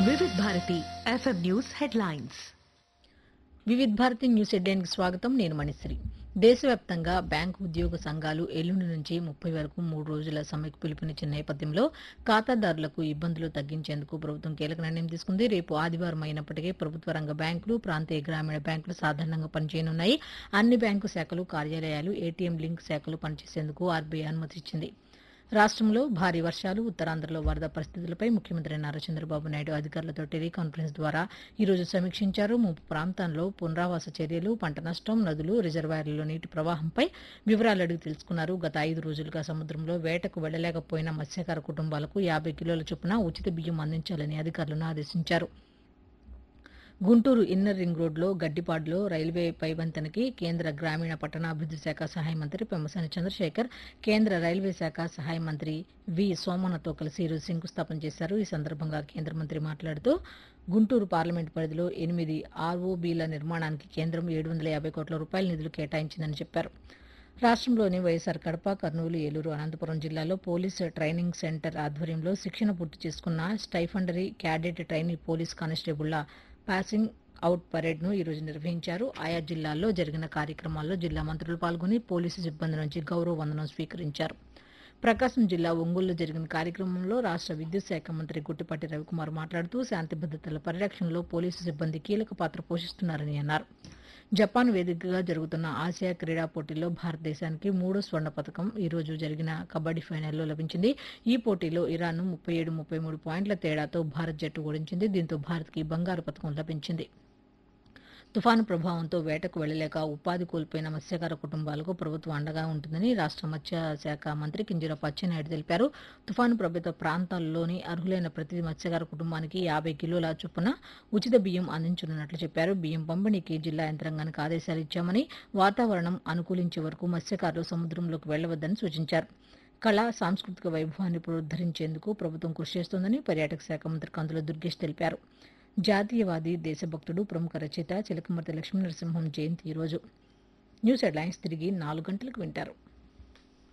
వివిధ Bharati FM news headlines Vividh Bharati news హెడ్లైన్కి స్వాగతం నేను మణిశ్రీ దేశవ్యాప్తంగా బ్యాంకు ఉద్యోగ సంఘాలు ఎల్లుండి నుంచి ముప్పై వరకు మూడు రోజుల సమ్మెకు పిలుపునిచ్చిన నేపథ్యంలో ఖాతాదారులకు ఇబ్బందులు తగ్గించేందుకు ప్రభుత్వం కీలక నిర్ణయం తీసుకుంది రేపు ఆదివారం అయినప్పటికీ ప్రభుత్వ రంగ బ్యాంకులు ప్రాంతీయ గ్రామీణ బ్యాంకులు సాధారణంగా పనిచేయనున్నాయి అన్ని బ్యాంకు శాఖలు కార్యాలయాలు ఏటీఎం లింక్ శాఖలు పనిచేసేందుకు ఆర్బీఐ అనుమతిచ్చింది రాష్ట్రంలో భారీ వర్షాలు ఉత్తరాంధ్రలో వరద పరిస్థితులపై ముఖ్యమంత్రి నారా చంద్రబాబు నాయుడు అధికారులతో టెలికాన్ఫరెన్స్ ద్వారా ఈరోజు సమీక్షించారు ముంపు ప్రాంతాల్లో పునరావాస చర్యలు పంట నష్టం నదులు రిజర్వాయర్లలో నీటి ప్రవాహంపై వివరాలు అడిగి తెలుసుకున్నారు గత ఐదు రోజులుగా సముద్రంలో వేటకు వెళ్లలేకపోయిన మత్స్యకార కుటుంబాలకు యాభై కిలోల చొప్పున ఉచిత బియ్యం అందించాలని అధికారులను ఆదేశించారు గుంటూరు ఇన్నర్ రింగ్ రోడ్లో గడ్డిపాడులో రైల్వే పైవంతెనకి కేంద్ర గ్రామీణ పట్టణాభివృద్ధి శాఖ సహాయ మంత్రి పెమ్మసాని చంద్రశేఖర్ కేంద్ర రైల్వే శాఖ సహాయ మంత్రి వి సోమన్నతో కలిసి ఈరోజు శంకుస్థాపన చేశారు ఈ సందర్భంగా కేంద్ర మంత్రి మాట్లాడుతూ గుంటూరు పార్లమెంటు పరిధిలో ఎనిమిది ఆర్ఓబీల నిర్మాణానికి కేంద్రం ఏడు వందల యాభై కోట్ల రూపాయల నిధులు కేటాయించిందని చెప్పారు రాష్ట్రంలోని వైఎస్ఆర్ కడప కర్నూలు ఏలూరు అనంతపురం జిల్లాలో పోలీస్ ట్రైనింగ్ సెంటర్ ఆధ్వర్యంలో శిక్షణ పూర్తి చేసుకున్న స్టైఫండరీ క్యాడెట్ ట్రైనీ పోలీస్ కానిస్టేబుళ్ల పాసింగ్ అవుట్ పరేడ్ ను ఈరోజు నిర్వహించారు ఆయా జిల్లాల్లో జరిగిన కార్యక్రమాల్లో జిల్లా మంత్రులు పాల్గొని పోలీసు సిబ్బంది నుంచి గౌరవ వందనం స్వీకరించారు ప్రకాశం జిల్లా ఒంగోలులో జరిగిన కార్యక్రమంలో రాష్ట్ర విద్యుత్ శాఖ మంత్రి గుట్టిపాటి రవికుమార్ మాట్లాడుతూ శాంతి భద్రతల పరిరక్షణలో పోలీసు సిబ్బంది కీలక పాత్ర పోషిస్తున్నారని అన్నారు జపాన్ వేదికగా జరుగుతున్న ఆసియా క్రీడా పోటీల్లో భారతదేశానికి మూడో స్వర్ణ పథకం ఈ రోజు జరిగిన కబడ్డీ ఫైనల్లో లభించింది ఈ పోటీలో ఇరాన్ను ముప్పై ఏడు ముప్పై మూడు పాయింట్ల తేడాతో భారత్ జట్టు ఓడించింది దీంతో భారత్కి బంగారు పథకం లభించింది తుఫాను ప్రభావంతో వేటకు వెళ్లలేక ఉపాధి కోల్పోయిన మత్స్యకార కుటుంబాలకు ప్రభుత్వం అండగా ఉంటుందని రాష్ట్ర మత్స్య శాఖ మంత్రి కింజరాపు అచ్చెన్నాయుడు తెలిపారు తుఫాను ప్రభావిత ప్రాంతాల్లోని అర్హులైన ప్రతి మత్స్యకార కుటుంబానికి యాభై కిలోల చొప్పున ఉచిత బియ్యం అందించనున్నట్లు చెప్పారు బియ్యం పంపిణీకి జిల్లా యంత్రాంగానికి ఆదేశాలు ఇచ్చామని వాతావరణం అనుకూలించే వరకు మత్స్యకారులు సముద్రంలోకి వెళ్లవద్దని సూచించారు కళా సాంస్కృతిక వైభవాన్ని పునరుద్దరించేందుకు ప్రభుత్వం కృషి చేస్తోందని పర్యాటక శాఖ మంత్రి కందుల దుర్గేష్ తెలిపారు జాతీయవాది దేశభక్తుడు ప్రముఖ రచయిత చిలకమర్తి లక్ష్మీ నరసింహం జయంతి ఈరోజు న్యూస్ హెడ్లైన్స్ తిరిగి నాలుగు గంటలకు వింటారు